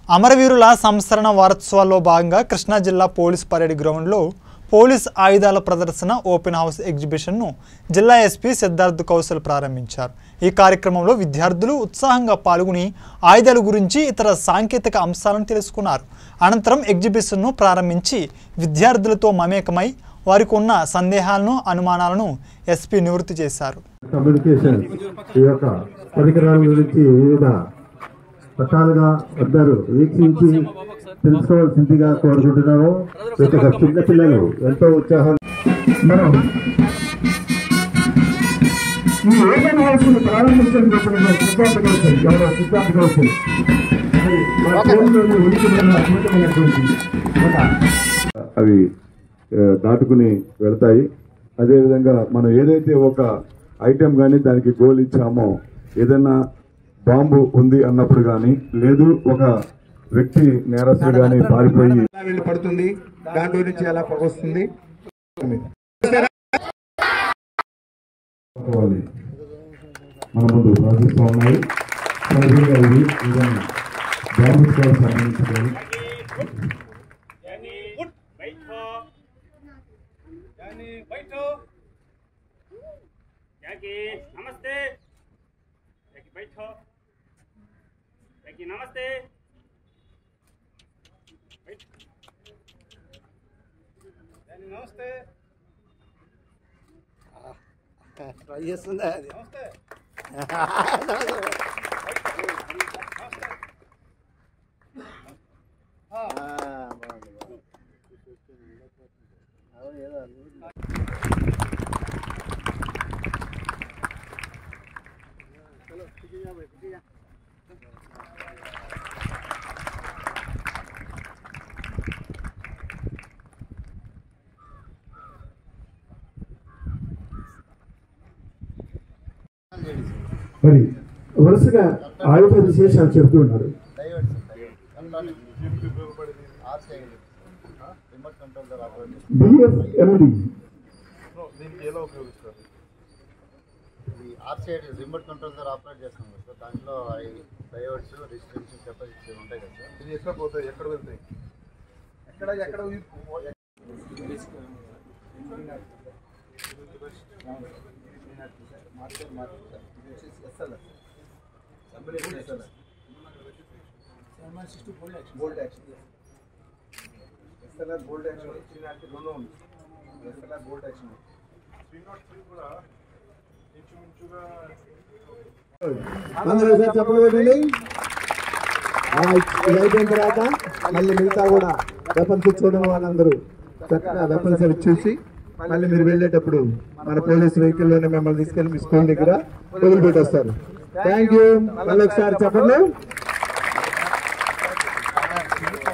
అమరవీరుల సంస్మరణ వారోత్సవాల్లో భాగంగా కృష్ణా జిల్లా పోలీస్ పరేడ్ గ్రౌండ్లో పోలీస్ ఆయుధాల ప్రదర్శన ఓపెన్ హౌస్ ఎగ్జిబిషన్ను జిల్లా ఎస్పీ సిద్ధార్థ్ కౌశల్ ప్రారంభించారు ఈ కార్యక్రమంలో విద్యార్థులు ఉత్సాహంగా పాల్గొని ఆయుధాల గురించి ఇతర సాంకేతిక అంశాలను తెలుసుకున్నారు అనంతరం ఎగ్జిబిషన్ను ప్రారంభించి విద్యార్థులతో మమేకమై వారికి ఉన్న సందేహాలను అనుమానాలను ఎస్పీ నివృత్తి చేశారు కమ్యూనికేషన్ ఈ యొక్క పరికరాల గురించి వివిధ రకాలుగా అందరూ వీక్షించి తెలుసుకోవాల్సిందిగా కోరుకుంటున్నాము ఈ యొక్క చిన్న పిల్లలు ఎంతో ఉత్సాహం మనం ఈ ఓపెన్ హౌస్ ని ప్రారంభించడం కోసం సిద్ధాంత కౌశల్ ఎవరో సిద్ధాంత కౌశల్ అది మన ఫోన్లోని ఉనికిమైన అద్భుతమైనటువంటి ఒక అవి ఆ, దాటుకుని వెళ్తాయి అదేవిధంగా మనం ఏదైతే ఒక ఐటెం కానీ దానికి గోల్ ఇచ్చామో ఏదైనా బాంబు ఉంది అన్నప్పుడు కానీ లేదు ఒక వ్యక్తి నేరస్తుడు కానీ పారిపోయి ఎలా వెళ్ళి పడుతుంది దాంట్లో నుంచి ఎలా పొగ వస్తుంది పట్టుకోవాలి. మన ముందు ప్రాసెస్లో ఉన్నాయి సహజంగా ఇవి ఏదైనా బాంబు స్క్వాడ్ సంబంధించినవి यानी बैठो याकी नमस्ते याकी बैठो याकी नमस्ते बैठ यानी नमस्ते नमस्ते మరి వరుసగా ఆయుధ విశేషాలు చెబుతూ ఉన్నారు బిఎఫ్ఎండి ఆర్సైడ్ రిమోట్ కంట్రోల్ ద్వారా ఆపరేట్ చేస్తాం కదా సార్ దాంట్లో అవి డయోడ్స్ రెసిస్టెన్స్ కెపాసిటీ ఉంటాయి కదా సార్ ఇది ఎక్కడ పోతాయి ఎక్కడ వెళ్తాయి ఎక్కడ ఎక్కడ bolt action SLR bolt action three not రెండు ఉంది ఎస్ఎల్ఆర్ బోల్డ్ యాక్షన్ అందరూ ఒకసారి చెప్పలు పెట్టండి ఇది అయిపోయిన తర్వాత మళ్ళీ మిగతా కూడా వెపన్స్ ఇచ్చేయడం వాళ్ళందరూ చక్కగా వెపన్స్ అవి చూసి మళ్ళీ మీరు వెళ్ళేటప్పుడు మన పోలీస్ వెహికల్ లోనే మిమ్మల్ని తీసుకెళ్ళి మీ స్కూల్ దగ్గర వదిలిపెట్టి వస్తారు థ్యాంక్ యూ మళ్ళీ ఒకసారి చెప్పండి